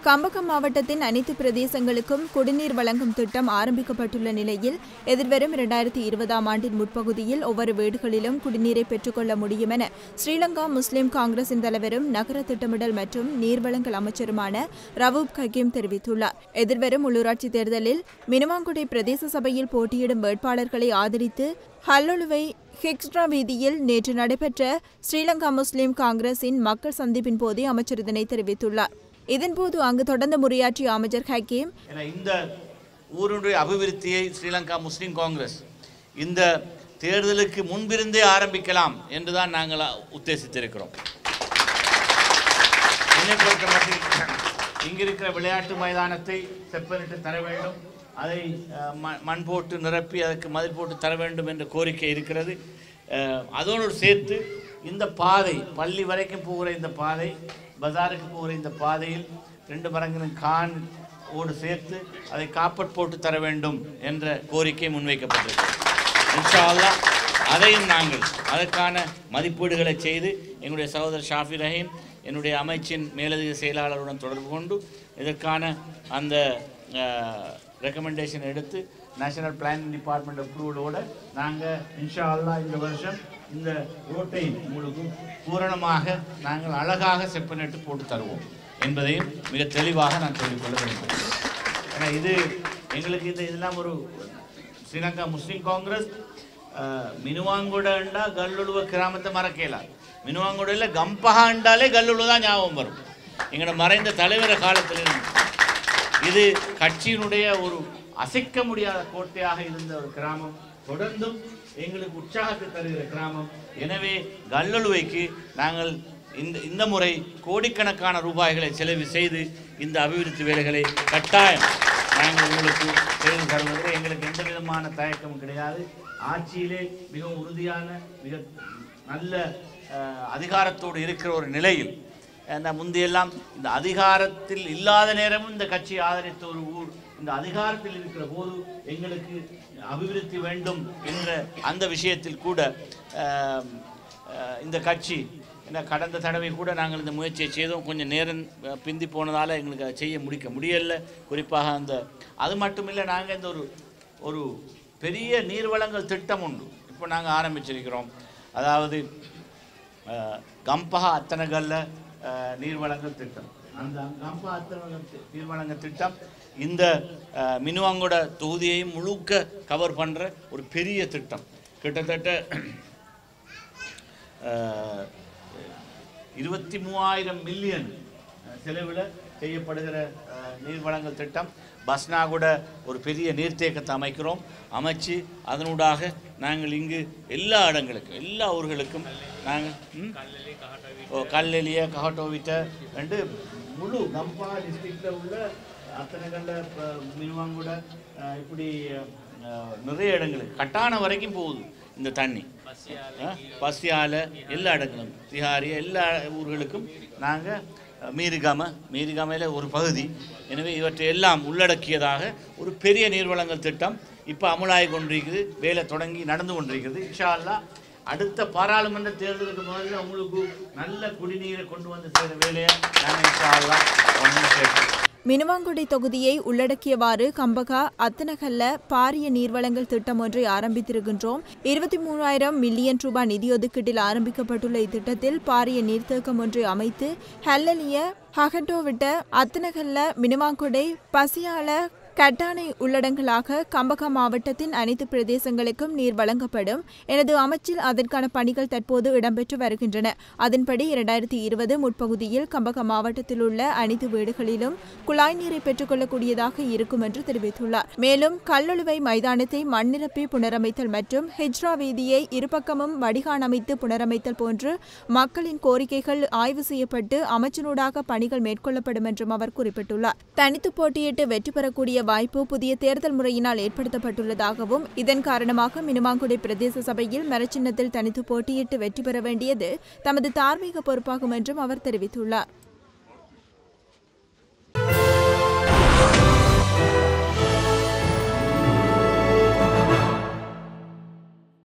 கம்பகம் மாவட்டத்தின் அனைத்து பிரதேசங்களுக்கும் குடிநீர் வழங்கும் திட்டம் ஆரம்பிக்கப்பட்டுள்ள நிலையில் எதிர்வரும் இரண்டாயிரத்தி இருபதாம் ஆண்டின் முற்பகுதியில் ஒவ்வொரு வீடுகளிலும் குடிநீரை பெற்றுக்கொள்ள முடியும் என ஸ்ரீலங்கா முஸ்லிம் காங்கிரசின் தலைவரும் நகர திட்டமிடல் மற்றும் நீர்வளங்கள் அமைச்சருமான ரவூப் ஹக்கீம் தெரிவித்துள்ளார் எதிர்வரும் உள்ளூராட்சி தேர்தலில் மினுவாங்குடி பிரதேச சபையில் போட்டியிடும் வேட்பாளர்களை ஆதரித்து ஹல்லொலுவை ஹிக்ஸ்ட்ரா வீதியில் நேற்று நடைபெற்ற ஸ்ரீலங்கா முஸ்லிம் காங்கிரசின் மக்கள் சந்திப்பின் போதே அமைச்சர் இதனை தெரிவித்துள்ளார் இதன்போது அங்கு தொடர்ந்து உரையாற்றிய அமைச்சர் ஹக்கீம் என இந்த ஊருடைய அபிவிருத்தியை ஸ்ரீலங்கா முஸ்லிம் காங்கிரஸ் இந்த தேர்தலுக்கு முன்பிருந்தே ஆரம்பிக்கலாம் என்றுதான் நாங்கள் உத்தேசித்திருக்கிறோம் என்னை பொறுத்த மட்டில் இங்கிருக்கிற விளையாட்டு மைதானத்தை செப்பனிட்டு தர வேண்டும் அதை அஹ், ம- மண் போட்டு நிரப்பி அதற்கு மதில் போட்டு தர வேண்டும் என்ற கோரிக்கை இருக்கிறது அஹ், அதோடு சேர்த்து இந்த பாதை பள்ளி வரைக்கும் போகிற இந்த பாதை பஜாருக்கு போகிற இந்த பாதையில் ரெண்டு மரங்களும் கான் ஓடு சேர்த்து அதை காப்பட் போட்டு தர வேண்டும் என்ற கோரிக்கை முன்வைக்கப்பட்டிருக்கிறது இன்ஷா அல்லாஹ் அதையும் நாங்கள் அதற்கான மதிப்பீடுகளை செய்து எங்களுடைய சகோதரர் ஷாஃபி ரஹீம் என்னுடைய அமைச்சின் மேலதிக செயலாளருடன் தொடர்பு கொண்டு இதற்கான அந்த ரெக்கமெண்டேஷன் எடுத்து நேஷனல் பிளானிங் டிபார்ட்மெண்ட் அப்ரூவலோட நாங்கள் இன்ஷா அல்லாஹ் இந்த வருஷம் இந்த ரோட்டை உங்களுக்கு பூரணமாக நாங்கள் அழகாக செப்பனிட்டு போட்டு தருவோம் என்பதையும் மிக தெளிவாக நான் சொல்லிக்கொள்ள விரும்புகிறேன் ஏன்னா இது எங்களுக்கு இந்த இதெல்லாம் ஒரு ஸ்ரீலங்கா முஸ்லீம் காங்கிரஸ் மினுவாங்குடண்டா கல்லுழுவ கிராமத்தை மறக்கலாம் மினுவாங்குடையில் கம்பஹாண்டாலே கல்லுழுவ தான் ஞாபகம் வரும் எங்களோட மறைந்த தலைவர் காலத்தில் இருந்து இது கட்சியினுடைய ஒரு அசைக்க முடியாத கோட்டையாக இருந்த ஒரு கிராமம் தொடர்ந்தும் எங்களுக்கு உற்சாகத்தை தருகிற கிராமம் எனவே கல்லுழுவைக்கு நாங்கள் இந்த இந்த முறை கோடிக்கணக்கான ரூபாய்களை செலவு செய்து இந்த அபிவிருத்தி வேலைகளை கட்டாயம் நாங்கள் உங்களுக்கு செய்து தருவதில் எங்களுக்கு எந்த விதமான தயக்கமும் கிடையாது ஆட்சியிலே மிகவும் உறுதியான மிக நல்ல அஹ், அதிகாரத்தோடு இருக்கிற ஒரு நிலையில் ஏன்னா முந்தையெல்லாம் இந்த அதிகாரத்தில் இல்லாத நேரமும் இந்த கட்சியை ஆதரித்த ஒரு ஊர் இந்த அதிகாரத்தில் இருக்கிற போது எங்களுக்கு அபிவிருத்தி வேண்டும் என்ற அந்த விஷயத்தில் கூட ஆம், ஆஹ், இந்த கட்சி என்ன கடந்த தடவை கூட நாங்கள் இந்த முயற்சியை செய்தோம் கொஞ்சம் நேரம் அஹ், பிந்தி போனதால் எங்களுக்கு அதை செய்ய முடிக்க முடியல குறிப்பாக அந்த அது மட்டும் இல்லை நாங்கள் இந்த ஒரு ஒரு பெரிய நீர்வளங்கள் திட்டம் உண்டு இப்போ நாங்கள் ஆரம்பிச்சிருக்கிறோம் அதாவது அஹ், கம்பஹா அத்தனகல்ல அஹ், நீர்வளங்கள் திட்டம் அந்த கம்பா அத்தனகல் தி- நீர்வளங்கள் திட்டம் இந்த அஹ், மினுவாங்கோட தொகுதியையும் முழுக்க கவர் பண்ணுற ஒரு பெரிய திட்டம் கிட்டத்தட்ட அஹ், இருபத்தி மூவாயிரம் மில்லியன் செலவில் செய்யப்படுகிற அஹ், நீர்வளங்கள் திட்டம் பஸ்னாகுட ஒரு பெரிய நீர்த்தேக்கத்தை அமைக்கிறோம் அமைச்சு அதனூடாக நாங்கள் இங்கு எல்லா இடங்களுக்கும் எல்லா ஊர்களுக்கும் நாங்கள் ம்? ஓ கல்லெலிய கஹட்டோவிட்ட ரெண்டு முழு கம்பா டிஸ்ட்ரிக்டில் உள்ள அத்தனைகளில் இப்போ மினுவாங்கூட அஹ், இப்படி அஹ், நிறைய இடங்களுக்கு கட்டான வரைக்கும் போகுது இந்த தண்ணி அஹ், பசியால எல்லா இடங்களும் திஹாரி எல்லா ஊர்களுக்கும் நாங்கள் மீரிகாம மீரிகாமையில் ஒரு பகுதி எனவே இவற்றை எல்லாம் உள்ளடக்கியதாக ஒரு பெரிய நீர்வளங்கள் திட்டம் இப்போ அமலாகி கொண்டிருக்குது வேலை தொடங்கி நடந்து கொண்டிருக்கிறது இன்ஷா அல்லாஹ் அடுத்த பாராளுமன்ற தேர்தலுக்கு முதல்ல உங்களுக்கு நல்ல குடிநீரை கொண்டு வந்து சேர்ந்த வேலையை நாங்கள் இன்ஷா அல்லாஹ் ஒன்று சேர்க்கிறோம் மினுவாங்குடி தொகுதியை உள்ளடக்கியவாறு கம்பகா அத்தனகல்ல பாரிய நீர்வளங்கள் திட்டம் ஒன்றை ஆரம்பித்திருக்கின்றோம் இருபத்தி மூவாயிரம் மில்லியன் ரூபாய் நிதி ஒதுக்கீட்டில் ஆரம்பிக்கப்பட்டுள்ள இத்திட்டத்தில் பாரிய நீர்த்தேக்கம் ஒன்றை அமைத்து ஹல்லலிய ஹகட்டோவிட்ட அத்தனகல்ல மினுவாங்குடை பசியால கட்டானை உள்ளடங்கலாக கம்பகா மாவட்டத்தின் அனைத்து பிரதேசங்களுக்கும் நீர் வழங்கப்படும் எனது அமைச்சில் அதற்கான பணிகள் தற்போது இடம்பெற்று வருகின்றன அதன்படி இரண்டாயிரத்தி இருபது முற்பகுதியில் கம்பகா மாவட்டத்தில் உள்ள அனைத்து வீடுகளிலும் குழாய் நீரை பெற்றுக்கொள்ளக்கூடியதாக இருக்கும் என்று தெரிவித்துள்ளார் மேலும் கல்லொழுவை மைதானத்தை மண்ணிரப்பி புனரமைத்தல் மற்றும் ஹெஜ்ரா வீதியை இருபக்கமும் வடிகான் அமைத்து புனரமைத்தல் போன்று மக்களின் கோரிக்கைகள் ஆய்வு செய்யப்பட்டு அமைச்சினூடாக பணிகள் மேற்கொள்ளப்படும் என்றும் அவர் குறிப்பிட்டுள்ளார் தனித்து போட்டியிட்டு வெற்றி பெறக்கூடிய வாய்ப்பு புதிய தேர்தல் முறையினால் ஏற்படுத்தப்பட்டுள்ளதாகவும் இதன் காரணமாக மினுமாங்குடி பிரதேச சபையில் மரச்சின்னத்தில் தனித்து போட்டியிட்டு வெற்றி பெற வேண்டியது தமது தார்மீக பொறுப்பாகும் என்றும் அவர் தெரிவித்துள்ளார்